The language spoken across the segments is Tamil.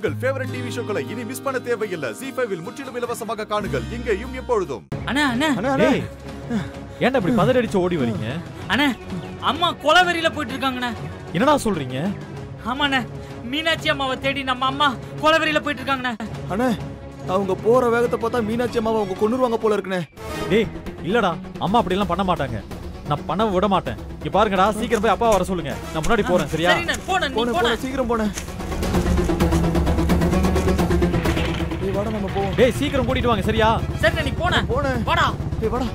உங்கள் ஃபேவரட் டிவி ஷோக்களை இனி மிஸ் பண்ண தேவையில்லை ஜி ஃபைவில் முற்றிலும் இலவசமாக காணுங்கள் இங்கேயும் எப்பொழுதும் அண்ணா அண்ணா அண்ணா அண்ணா ஏய் ஏன்டா இப்படி பதறடிச்சு ஓடி வரீங்க அண்ணா அம்மா கொலவெறியில போயிட்டு இருக்காங்கண்ணே என்னடா சொல்றீங்க ஆமாண்ணே மீனாட்சி அம்மாவை தேடி நம்ம அம்மா கொலவெறியில போயிட்டு இருக்காங்கண்ணே அண்ணா அவங்க போற வேகத்தை பார்த்தா மீனாட்சி அம்மாவை அவங்க கொண்டுருவாங்க போல இருக்குண்ணே டேய் இல்லடா அம்மா அப்படி எல்லாம் பண்ண மாட்டாங்க நான் பண்ண விட மாட்டேன் இங்க பாருங்கடா சீக்கிரம் போய் அப்பா வர சொல்லுங்க நான் முன்னாடி போறேன் சரியா சரிண்ணே போன நீ போன போன போன சீக்கிரம் போன ஏய் வாடா நம்ம போவோம் டேய் சீக்கிரம் கூட்டிட்டு வாங்க சரியா சரிண்ணே நீ போன போன வாடா ஏய் வாடா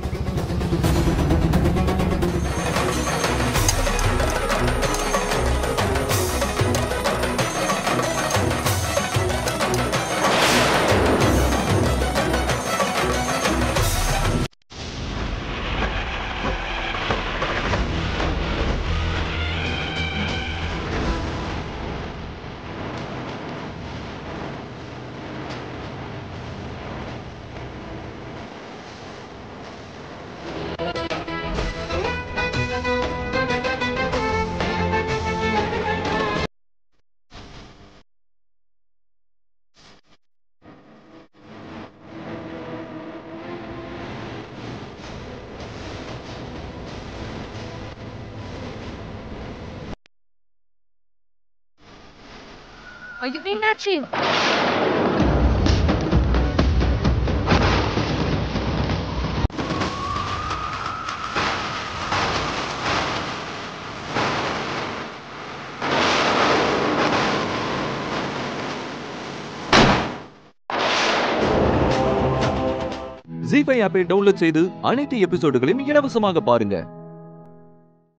ஐயோ மீனாட்சி ஜி ஃபைவ் ஆப்பை டவுன்லோட் செய்து அனைத்து எபிசோடுகளையும் இலவசமாக பாருங்க